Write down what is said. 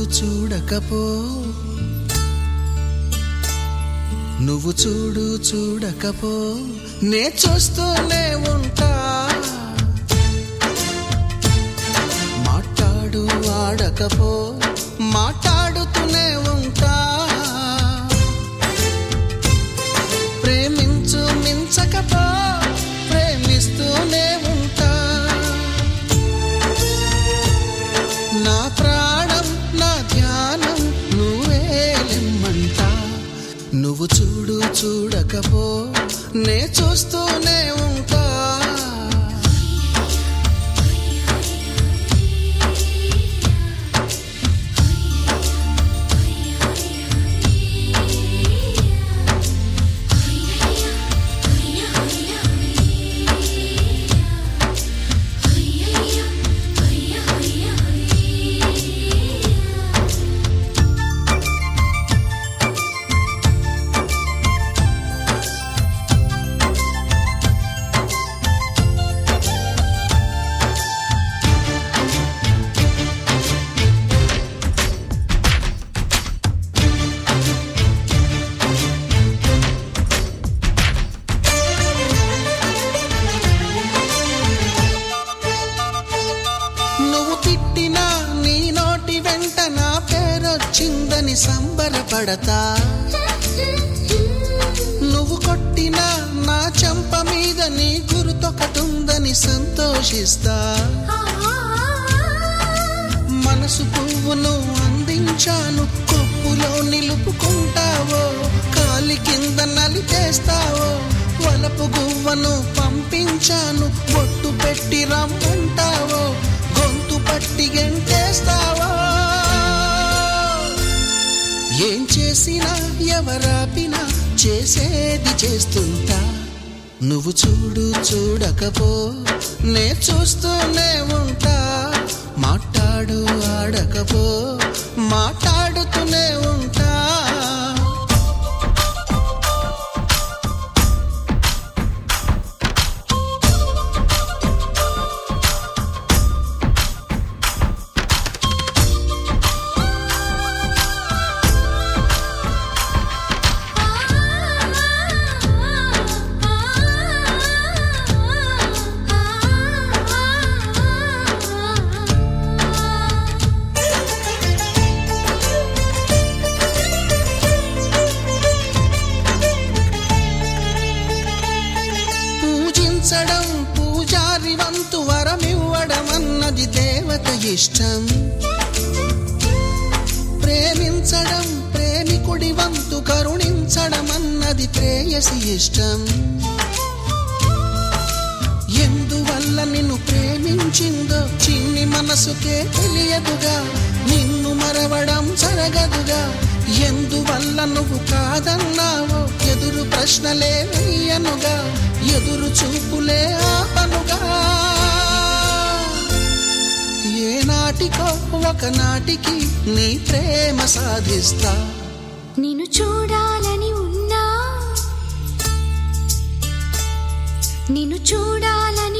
చూడకపో నువ్వు చూడు చూడకపో నే చూస్తూనే ఉంటా మాట్లాడు ఆడకపో మాట్లాడుతూనే ఉంటా ప్రేమించు మించకపో ప్రేమిస్తూనే ఉంటా నా ప్రాణం నా ధ్యానం నువ్వేలెమ్మంటా నువ్వు చూడు చూడకపో నే చూస్తూనే ఉంటా నువ్వు తిట్టినా నీ నోటి వెంట నా పేరొచ్చిందని సంబరపడతా నువ్వు కొట్టినా నా చెంప మీద నీ గురుతొకటుందని సంతోషిస్తా మనసు పువ్వును అందించాను కొప్పులో నిలుపుకుంటావో కాలి కింద నలిపేస్తావో వలపు గువ్వను పంపించాను బొట్టు పెట్టి రమ్మంటావో గొంతు పట్టి గెంటేస్తావో ఏం చేసినా ఎవరాపినా చేసేది చేస్తుంటా నువ్వు చూడు చూడకపో నే చూస్తూనే ఉంటా మాట్లాడు ఆడకపో మాట్లాడుతూనే ఉంటా పూజించడం పూజారి వంతు వరమివ్వడం అన్నది దేవత ఇష్టం ప్రేమించడం ప్రేమికుడి వంతు కరుణించడం అన్నది ప్రేయసి ఇష్టం ఎందువల్ల నిన్ను ప్రేమించిందో చిన్ని మనసుకే తెలియదుగా నిన్ను మరవడం జరగదుగా ఎందువల్ల నువ్వు కాదన్నావో ఎదురు ప్రశ్నలే వెయ్యనుగా ఎదురు చూపులే ఆపనుగా ఏ నాటికో ఒకనాటికి నీ ప్రేమ సాధిస్తా నిన్ను చూడాలని ఉన్నా నిన్ను చూడాలని